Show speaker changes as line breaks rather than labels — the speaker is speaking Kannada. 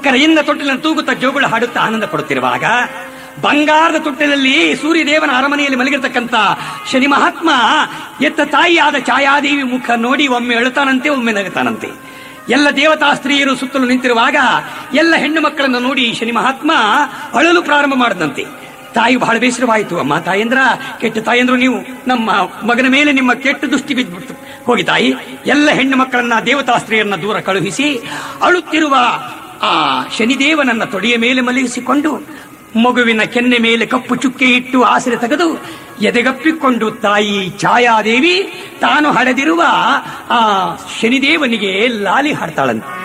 ಅಕ್ಕರೆಯಿಂದ ತೊಟ್ಟಿಲನ್ನು ತೂಗುತ್ತಾ ಜೋಗುಳ ಹಾಡುತ್ತಾ ಆನಂದ ಪಡುತ್ತಿರುವಾಗ ಬಂಗಾರದ ತೊಟ್ಟಿಲಲ್ಲಿ ಸೂರ್ಯದೇವನ ಅರಮನೆಯಲ್ಲಿ ಮಲಗಿರ್ತಕ್ಕಂಥ ಶನಿ ಮಹಾತ್ಮ ಎತ್ತ ತಾಯಿಯಾದ ಛಾಯಾದೇವಿ ಮುಖ ನೋಡಿ ಒಮ್ಮೆ ಅಳುತ್ತಾನಂತೆ ಒಮ್ಮೆ ನಗುತ್ತಾನಂತೆ ಎಲ್ಲ ದೇವತಾ ಸ್ತ್ರೀಯರು ಸುತ್ತಲೂ ನಿಂತಿರುವಾಗ ಎಲ್ಲ ಹೆಣ್ಣು ಮಕ್ಕಳನ್ನು ನೋಡಿ ಶನಿ ಮಹಾತ್ಮ ಅಳಲು ಪ್ರಾರಂಭ ಮಾಡದಂತೆ ತಾಯಿ ಬಹಳ ಬೇಸರವಾಯಿತು ಅಮ್ಮ ತಾಯಂದ್ರ ಕೆಟ್ಟ ತಾಯಂದ್ರು ನೀವು ನಮ್ಮ ಮಗನ ಮೇಲೆ ನಿಮ್ಮ ಕೆಟ್ಟ ದೃಷ್ಟಿ ಬಿದ್ದುಬಿಡ್ತು ಹೋಗಿ ತಾಯಿ ಎಲ್ಲ ಹೆಣ್ಣು ಮಕ್ಕಳನ್ನ ದೇವತಾ ಸ್ತ್ರೀಯರನ್ನ ದೂರ ಕಳುಹಿಸಿ ಅಳುತ್ತಿರುವ ಆ ಶನಿದೇವನನ್ನ ತೊಡೆಯ ಮೇಲೆ ಮಲಗಿಸಿಕೊಂಡು ಮಗುವಿನ ಕೆನ್ನೆ ಮೇಲೆ ಕಪ್ಪು ಚುಕ್ಕೆ ಇಟ್ಟು ಆಸರೆ ತೆಗೆದು ಎದೆಗಪ್ಪಿಕೊಂಡು ತಾಯಿ ಛಾಯಾದೇವಿ ತಾನು ಹಡೆದಿರುವ ಆ ಶನಿದೇವನಿಗೆ ಲಾಲಿ ಹಾಡ್ತಾಳಂತೆ